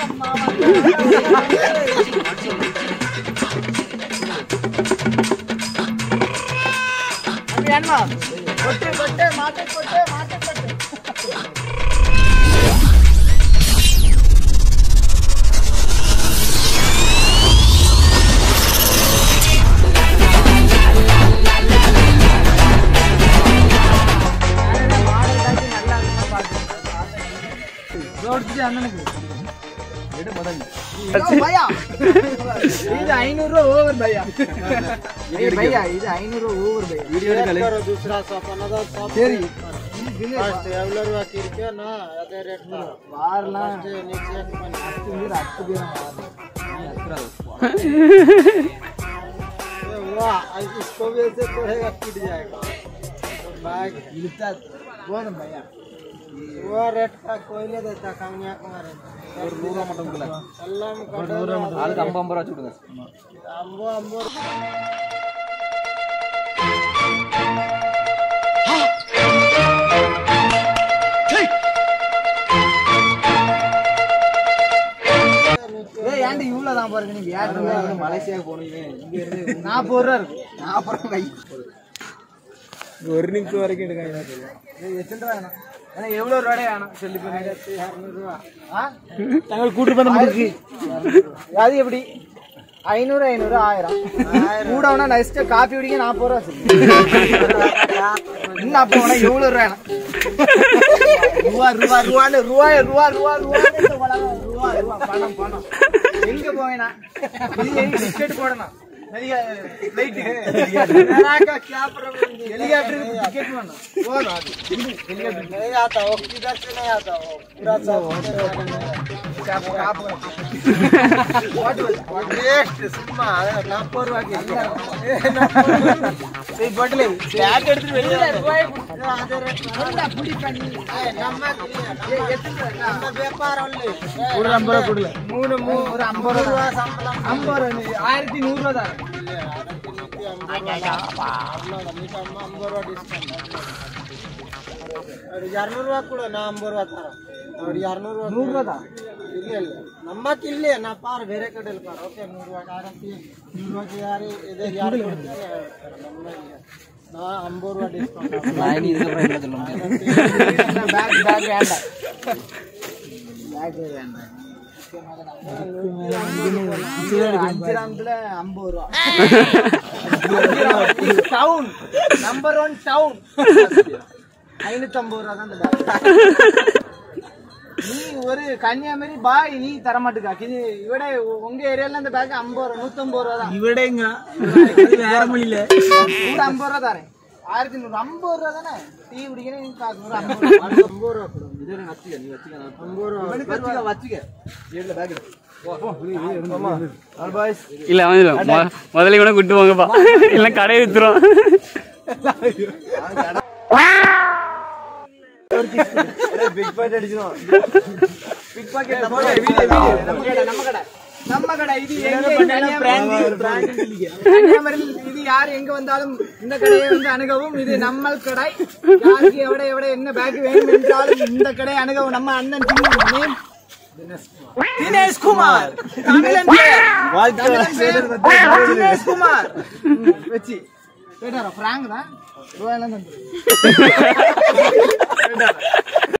என்ன கொட்டு கொட்டு மாட்டு கொட்டு மாட்டு கொட்டு பையா இது ஐநூறு ரூபா ஓவர் பையா ஏய் பையா இது ஐநூறு ரூபா ஓவர் பையா दूसरा शॉप अनदर शॉप சரி फर्स्ट एवलर वा किरके ना अदे रेट का வாரலாம் फर्स्ट नीचे एक मन அத்து பேர் அத்து பேர் ये हुआ ऐसे इसको भी ऐसे तोड़ेगा टूट जाएगा तो बैग இழுத்தா போதும் பையா वो रेट का कोई नहीं देता कन्याकुमारी और नूरा मटन गुला एल्लम कड़े ஆளுக்கு ஐம்பது ஐம்பது ரூபா சுடுங்க अंबो अंबो ஏய் ஏன்டி இவ்வளவு தான் பாருங்க நீ வியாட்டு மலேசியா போகணும் இங்க இருந்து நாற்பது ரூபா இருக்கு நாற்பது ரூபா கை ஒரு நிமிஷம் வரைக்கும் எடுக்காங்க ஏய், எத்தனை ரூபா வேணும் ஏன்னா எவ்வளவு ரூபாய் வேணும் சொல்லி போய் இரநூறுவா ஆ தங்கள் கூட்டு பண்ண முடியுது அது எப்படி ஐநூறு ஐநூறு ஆயிரம் கூட வேணா நெக்ஸ்ட் காப்பி குடிக்க நாற்பது ரூபா சொல்லு இன்னும் அப்போ வேணா எவ்வளவு ரூபா வேணும்? ரூபா ரூபா ரூபான்னு ரூபாய் ரூபா ரூபா ரூபான்னு இந்த உலகம். ரூபா ரூபா பணம் பணம் எங்க போவேனா இது எங்க டிக்கெட் போடணும் ஃபிளைட் ஹெலிகாப்டருக்கு டிக்கெட் வேணும் போதும் அது नहीं आता वो किधर से नहीं आता वो पूरा सब காப்பு காப்பு नेक्स्ट सुम्मा नागपुर वाकी சரி போட்டல பேக் எடுத்துட்டு வெளியில ரூபாய் ಅದೇ ರೇಟ್ புடி பண்ணி ನಮ್ಮ ನಮ್ಮ ವ್ಯಾಪಾರ ಅಲ್ಲಿ ஒரு ஐம்பது ரூபா கொடுல மூணு மூணு ஒரு ஐம்பது ரூபா ஐம்பது ரூபா ஆயிரத்தி நூறு ரூபா தான் ಎರಡ್ನೂರು ರೂಪಾಯಿ ಕೊಡು ನಾ ಅಂಬರ್ ರೂಪಾಯಿ ತರ ಅವ್ರು ಎರಡ್ನೂರು ರೂಪಾಯಿ நூறு ரூபா தான் ಇಲ್ಲ ಇಲ್ಲ ನಮ್ಮಕ್ಕೆ ಇಲ್ಲೇ ನಾ ಪಾರ್ ಬೇರೆ ಕಡೆ ಪಾರ್ ಓಕೆ ನೂರು ರೂಪಾಯಿ ಆರತಿ ನೂರು ರೂಪಾಯಿ ಯಾರು ಇದೆ ಯಾರು ಕೊಡ್ತಾರೆ ಹೇಳ್ತಾರೆ. ನಮ್ಮ ಇಲ್ಲಿ. ನಾ ಅಂಬರ್ ರೂಪಾಯಿ ಡಿಸ್ಕೌಂಟ್ நான் இனி இதுக்கப்புறம் என்ன சொல்ல முடியாது பேக் பேக் வேண்டாம் பேக் வேண்டாம் அஞ்சிராமத்துல ஐம்பது ரூபா டவுன் நம்பர் ஒன் டவுன் ஐநூத்தி ஐம்பது ரூபா தான் இந்த பேக் நீ ஒரு கன்னியாகுமரி பாய் நீ தர மாட்டுக்கா இது இவட உங்க ஏரியால இந்த பேக் ஐம்பது ரூபா நூத்தம்பது ரூபா தான் இவிடங்க வேற மொழியில கூட ஐம்பது ரூபா தரேன் ஆயிரத்தி நூறு ஐம்பது ரூபா தானே டீ குடிக்கிறேன் நீ காசு நூறு ஐம்பது ரூபா ஐம்பது ரூபா கொடு இது வரைக்கும் வச்சுக்க நீ வச்சுக்க நான் ஐம்பது ரூபா வச்சுக்க வச்சுக்க ஏழுல பேக் பாய்ஸ் இல்ல அவன் இல்ல மொ- முதல்ல கூட கூட்டு போங்கப்பா இல்ல கடையை வித்துரும் பிக் பாயிண்ட் அடிச்சிடும் பிக் பாக்கெட் நம்ம கடை வீடியோ வீடியோ நம்ம கடை நம்ம கடை நம்ம கடை இது எங்க கன்னியாகுமரி கன்னியாகுமரியில் இது யார் எங்க வந்தாலும் இந்த கடையை வந்து அணுகவும் இது நம்ம கடை யாருக்கு எവിടെ எവിടെ என்ன பேக் வேணும் என்றாலும் இந்த கடை அணுகவும் நம்ம அண்ணன் நேம் தினேஷ் குமார் தமிழன் பெயர். தமிழன் பெயர் தினேஷ் குமார் ம், வச்சு கேட்டாரா பிராங்க் தான் ரூபாயெல்லாம் தந்துரு